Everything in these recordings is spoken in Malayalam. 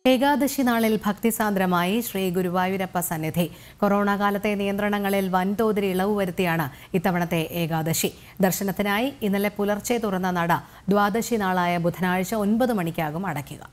ഏകാദശി നാളിൽ ഭക്തിസാന്ദ്രമായി ശ്രീ ഗുരുവായൂരപ്പ സന്നിധി കൊറോണ കാലത്തെ നിയന്ത്രണങ്ങളിൽ വൻതോതിൽ ഇളവ് വരുത്തിയാണ് ഇത്തവണത്തെ ഏകാദശി ദർശനത്തിനായി ഇന്നലെ പുലർച്ചെ തുറന്ന നട ദ്വാദശി നാളായ ബുധനാഴ്ച ഒൻപത് മണിക്കാകും അടയ്ക്കുക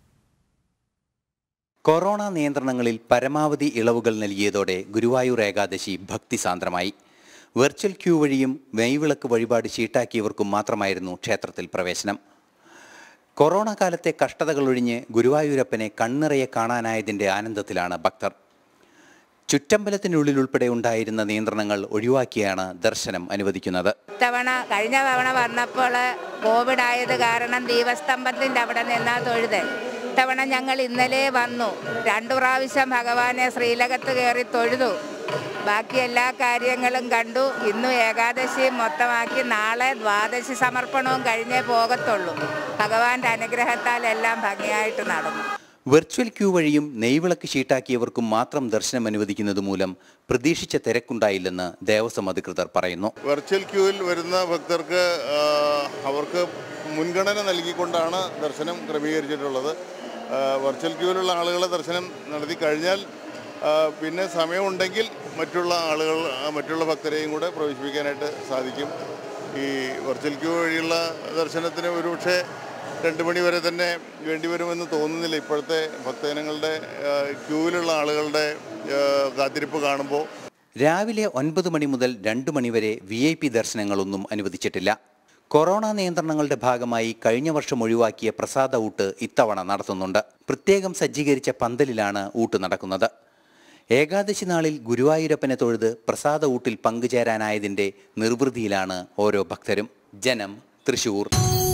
കൊറോണ നിയന്ത്രണങ്ങളിൽ പരമാവധി ഇളവുകൾ നൽകിയതോടെ ഗുരുവായൂർ ഏകാദശി ഭക്തിസാന്ദ്രമായി വെർച്വൽ ക്യൂ വഴിയും മെയ്വിളക്ക് വഴിപാട് ചീട്ടാക്കിയവർക്കും മാത്രമായിരുന്നു ക്ഷേത്രത്തിൽ പ്രവേശനം കൊറോണ കാലത്തെ കഷ്ടതകൾ ഒഴിഞ്ഞ് ഗുരുവായൂരപ്പനെ കണ്ണിറയെ കാണാനായതിൻ്റെ ആനന്ദത്തിലാണ് ഭക്തർ ചുറ്റമ്പലത്തിനുള്ളിൽ ഉൾപ്പെടെ ഉണ്ടായിരുന്ന നിയന്ത്രണങ്ങൾ ഒഴിവാക്കിയാണ് ദർശനം അനുവദിക്കുന്നത് ഇത്തവണ കഴിഞ്ഞ തവണ വന്നപ്പോൾ കോവിഡ് ആയത് കാരണം ദീപസ്തംഭത്തിൻ്റെ അവിടെ നിന്നാ തൊഴുത് ഇത്തവണ ഞങ്ങൾ ഇന്നലെ വന്നു രണ്ടു പ്രാവശ്യം ഭഗവാനെ ശ്രീലകത്ത് കയറി തൊഴുതു ബാക്കി എല്ലാ കാര്യങ്ങളും കണ്ടു ഇന്നു ഏകാദശി മൊത്തമാക്കി നാളെ ദ്വാദശി സമർപ്പണവും കഴിഞ്ഞേ പോകത്തുള്ളൂ ഭഗവാന്റെ അനുഗ്രഹത്താൽ എല്ലാം ഭംഗിയായിട്ട് നടന്നു വെർച്വൽ ക്യൂ വഴിയും നെയ്വിളക്ക് ഷീട്ടാക്കിയവർക്കും മാത്രം ദർശനം അനുവദിക്കുന്നത് മൂലം പ്രതീക്ഷിച്ച തിരക്കുണ്ടായില്ലെന്ന് ദേവസ്വം അധികൃതർ പറയുന്നു വെർച്വൽ ക്യൂവിൽ വരുന്ന ഭക്തർക്ക് ആ, അവർക്ക് മുൻഗണന നൽകിക്കൊണ്ടാണ് ദർശനം ക്രമീകരിച്ചിട്ടുള്ളത് ആ, വെർച്വൽ ക്യൂവിലുള്ള ആളുകളെ ദർശനം നടത്തി കഴിഞ്ഞാൽ ആ, പിന്നെ സമയമുണ്ടെങ്കിൽ മറ്റുള്ള ആളുകൾ ആ, മറ്റുള്ള ഭക്തരെയും കൂടെ പ്രവേശിപ്പിക്കാനായിട്ട് സാധിക്കും ഈ വെർച്വൽ ക്യൂ വഴിയുള്ള ദർശനത്തിന് ഒരുപക്ഷെ രണ്ട് മണി വരെ തന്നെ വേണ്ടിവരുമെന്ന് തോന്നുന്നില്ല ഇപ്പോഴത്തെ ഭക്തജനങ്ങളുടെ ആ, ക്യൂവിലുള്ള ആളുകളുടെ ആ, കാത്തിരിപ്പ് കാണുമ്പോൾ രാവിലെ ഒൻപത് മണി മുതൽ രണ്ടു മണിവരെ വി ഐ പി ദർശനങ്ങളൊന്നും അനുവദിച്ചിട്ടില്ല കൊറോണ നിയന്ത്രണങ്ങളുടെ ഭാഗമായി കഴിഞ്ഞ വർഷം ഒഴിവാക്കിയ പ്രസാദ ഊട്ട് ഇത്തവണ നടത്തുന്നുണ്ട് പ്രത്യേകം സജ്ജീകരിച്ച പന്തലിലാണ് ഊട്ട് നടക്കുന്നത് ഏകാദശി നാളിൽ ഗുരുവായൂരപ്പനെ തൊഴുത് പ്രസാദ ഊട്ടിൽ പങ്കുചേരാനായതിൻ്റെ നിർവൃതിയിലാണ് ഓരോ ഭക്തരും ജനം തൃശൂർ